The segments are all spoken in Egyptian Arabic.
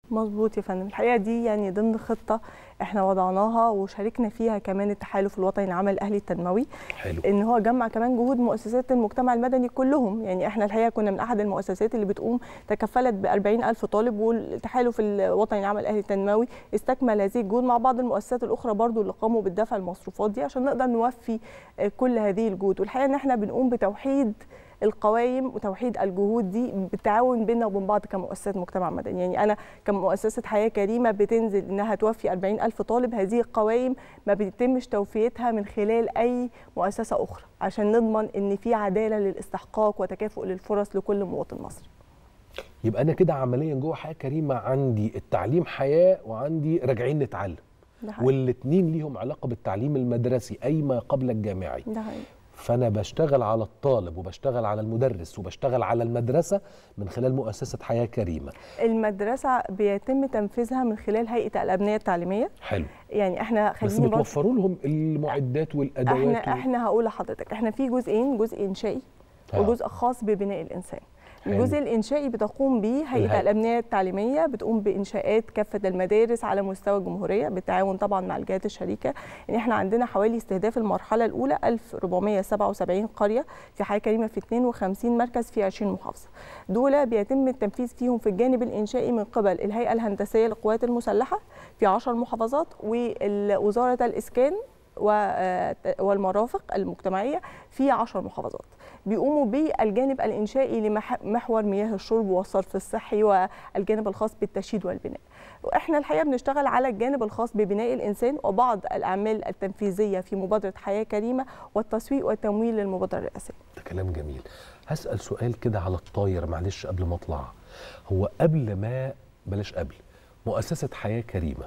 مظبوط يا فندم الحقيقه دي يعني ضمن خطه احنا وضعناها وشاركنا فيها كمان التحالف الوطني للعمل الاهلي التنموي حلو ان هو جمع كمان جهود مؤسسات المجتمع المدني كلهم يعني احنا الحقيقه كنا من احد المؤسسات اللي بتقوم تكفلت ب 40 الف طالب والتحالف الوطني للعمل الاهلي التنموي استكمل هذه الجهود مع بعض المؤسسات الاخرى برضو اللي قاموا بالدفع المصروفات دي عشان نقدر نوفي كل هذه الجهود والحقيقه ان احنا بنقوم بتوحيد القوائم وتوحيد الجهود دي بالتعاون بيننا وبين بعض كمؤسسات مجتمع مدني يعني انا كمؤسسه حياه كريمه بتنزل انها توفي 40 الف طالب هذه القوائم ما بيتمش توفيتها من خلال اي مؤسسه اخرى عشان نضمن ان في عداله للاستحقاق وتكافؤ للفرص لكل مواطن مصري يبقى انا كده عمليا جوه حياه كريمه عندي التعليم حياه وعندي راجعين نتعلم والاثنين ليهم علاقه بالتعليم المدرسي اي ما قبل الجامعي ده حقيقي فانا بشتغل على الطالب وبشتغل على المدرس وبشتغل على المدرسه من خلال مؤسسه حياه كريمه المدرسه بيتم تنفيذها من خلال هيئه الابنيه التعليميه حلو يعني احنا بس خليني برضه بتوفروا لهم المعدات والادوات احنا احنا هقول لحضرتك احنا في جزئين جزء انشائي آه. وجزء خاص ببناء الانسان حلو. الجزء الانشائي بتقوم به هيئه الهيئة. الابنيه التعليميه بتقوم بانشاءات كافه المدارس على مستوى الجمهوريه بالتعاون طبعا مع الجهات الشريكه يعني احنا عندنا حوالي استهداف المرحله الاولى 1477 قريه في حياه كريمه في 52 مركز في 20 محافظه دول بيتم التنفيذ فيهم في الجانب الانشائي من قبل الهيئه الهندسيه للقوات المسلحه في 10 محافظات ووزاره الاسكان و- والمرافق المجتمعيه في 10 محافظات بيقوموا بالجانب الانشائي لمحور مياه الشرب والصرف الصحي والجانب الخاص بالتشييد والبناء واحنا الحقيقه بنشتغل على الجانب الخاص ببناء الانسان وبعض الاعمال التنفيذيه في مبادره حياه كريمه والتسويق والتمويل للمبادره الرئاسيه ده كلام جميل هسال سؤال كده على الطاير معلش قبل ما اطلع هو قبل ما بلاش قبل مؤسسه حياه كريمه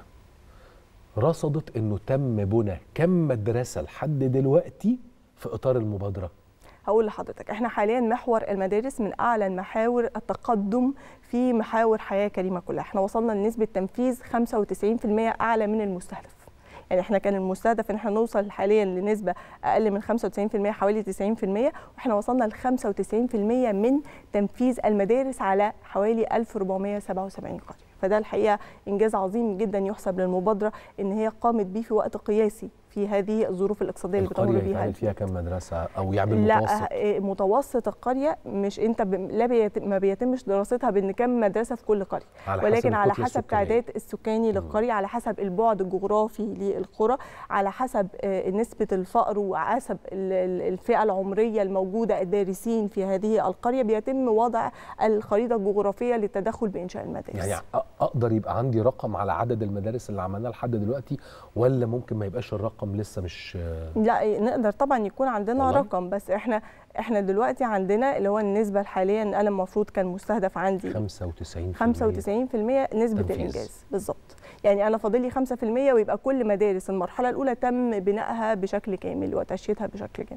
رصدت انه تم بنى كم مدرسه لحد دلوقتي في اطار المبادره هقول لحضرتك احنا حاليا محور المدارس من اعلى المحاور التقدم في محاور حياه كريمه كلها احنا وصلنا لنسبه تنفيذ 95% اعلى من المستهدف يعني احنا كان المستهدف ان احنا نوصل حاليا لنسبه اقل من 95% حوالي 90% واحنا وصلنا ل 95% من تنفيذ المدارس على حوالي 1477 قريه فده الحقيقه انجاز عظيم جدا يحسب للمبادره ان هي قامت به في وقت قياسي في هذه الظروف الاقتصاديه اللي بتمر القريه بيها يتعمل فيها كم مدرسه او يعمل لا متوسط آه، متوسط القريه مش انت ب... لا بيت... ما بيتمش دراستها بان كم مدرسه في كل قريه على ولكن حسب على الكتلة حسب السكانية. تعداد السكاني للقريه على حسب البعد الجغرافي للقرى على حسب آه، نسبه الفقر وحسب ال- ال- الفئه العمريه الموجوده الدارسين في هذه القريه بيتم وضع الخريطه الجغرافيه للتدخل بانشاء المدارس يعني أ- اقدر يبقى عندي رقم على عدد المدارس اللي عملناه لحد دلوقتي ولا ممكن ما يبقاش الرقم لسه مش لا نقدر طبعا يكون عندنا والله؟ رقم بس احنا احنا دلوقتي عندنا اللي هو النسبه الحاليه انا المفروض كان مستهدف عندي 95% 95% نسبة تنفيذ. الإنجاز بالظبط يعني أنا فاضل لي 5% ويبقى كل مدارس المرحلة الأولى تم بنائها بشكل كامل وتشييدها بشكل كامل